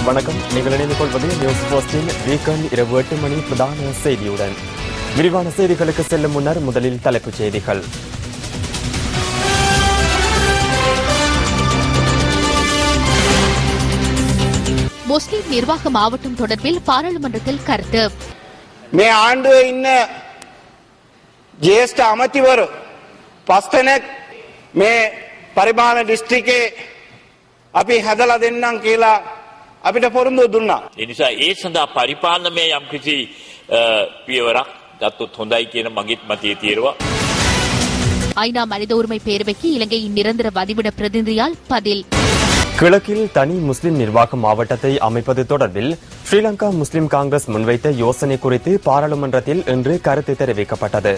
வணக்கம் நீங்கள் இணைந்து கொள்வது நியூஸ் போஸ்டின் வீக்கெண்ட் இரவு எட்டு மணி பிரதான செய்தியுடன் விரிவான செய்திகளுக்கு செல்லும் முன்னர் முதலில் தலைப்புச் செய்திகள் முஸ்லிம் நிர்வாக மாவட்டம் தொடர்பில் பாராளுமன்றத்தில் கருத்து මේ ආණ්ඩුවේ ඉන්න ජේෂ්ඨ අමතිවරු පස්තනෙක් මේ පරිමාණ ඩිස්ට්‍රිකේ අපි හැදලා දෙන්නම් කියලා අපිට පොරොන්දු දුන්නා. එනිසා ඒ සඳහා පරිපාලනමය යම්කිසි අ, පියවරක් ගත්තොත් හොඳයි කියන මගේත් මතය තීරවා. ஐநா மனித உரிமை பேரவைக்கு இலங்கையின் நிரந்தர வதிவிட பிரதிநிதியால் பதில் கிழக்கில் தனி முஸ்லிம் நிர்வாக மாவட்டத்தை அமைப்பது தொடர்பில் ஸ்ரீலங்கா முஸ்லிம் காங்கிரஸ் முன்வைத்த யோசனை குறித்து பாராளுமன்றத்தில் இன்று கருத்து தெரிவிக்கப்பட்டது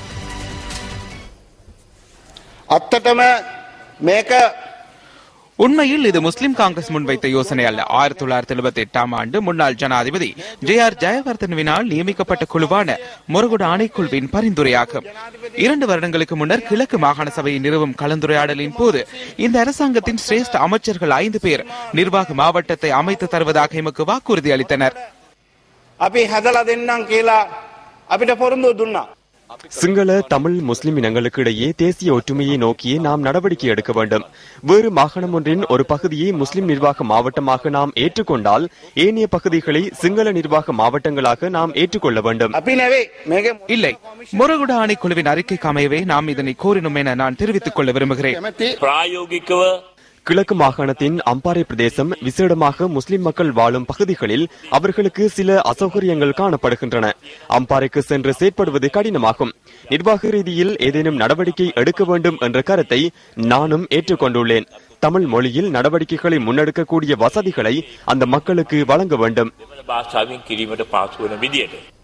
අත්තටම මේක உண்மையில் இது முஸ்லிம் காங்கிரஸ் முன்வைத்த யோசனை அல்ல ஆயிரத்தி தொள்ளாயிரத்தி எழுபத்தி எட்டாம் ஆண்டு முன்னாள் ஜனாதிபதி ஜே ஆர் ஜெயவர்தனவினால் நியமிக்கப்பட்ட குழுவான முருகுடு ஆணைக்குழுவின் பரிந்துரையாகும் இரண்டு வருடங்களுக்கு முன்னர் கிழக்கு மாகாண சபையை நிறுவும் கலந்துரையாடலின் போது இந்த அரசாங்கத்தின் சிரேஷ்ட அமைச்சர்கள் ஐந்து பேர் நிர்வாக மாவட்டத்தை அமைத்து தருவதாக எமக்கு வாக்குறுதி அளித்தனர் අපි හැදලා දෙන්නම් කියලා අපිට පොරොන්දු දුන්නා. சிங்கள தமிழ் முஸ்லிம் இனங்களுக்கு இடையே தேசிய ஒற்றுமையை நோக்கி நாம் நடவடிக்கை எடுக்க வேண்டும் வேறு மாகாணம் ஒன்றின் ஒரு பகுதியை முஸ்லிம் நிர்வாக மாவட்டமாக நாம் ஏற்றுக்கொண்டால் ஏனைய பகுதிகளை சிங்கள நிர்வாக மாவட்டங்களாக நாம் ஏற்றுக்கொள்ள வேண்டும் අපි නෙවෙයි මේක இல்லை முருகுடு ஆணைக்குழுவின் அறிக்கைக்கு அமையவே நாம் இதனை கோரினோம் என நான் தெரிவித்துக் கொள்ள விரும்புகிறேன் කැමති ප්‍රායෝගිකව கிழக்கு மாகாணத்தின் அம்பாறை பிரதேசம் விசேடமாக முஸ்லிம் மக்கள் வாழும் பகுதிகளில் அவர்களுக்கு சில அசௌகரியங்கள் காணப்படுகின்றன அம்பாறைக்கு சென்று செயற்படுவது கடினமாகும் நிர்வாக ரீதியில் ஏதேனும் நடவடிக்கை எடுக்க வேண்டும் என்ற கருத்தை நானும் ஏற்றுக்கொண்டுள்ளேன் தமிழ் மொழியில் நடவடிக்கைகளை முன்னெடுக்கக்கூடிய வசதிகளை அந்த மக்களுக்கு வழங்க வேண்டும் දෙමළ භාෂාවෙන් කිරීමට පාසු වන විදියට.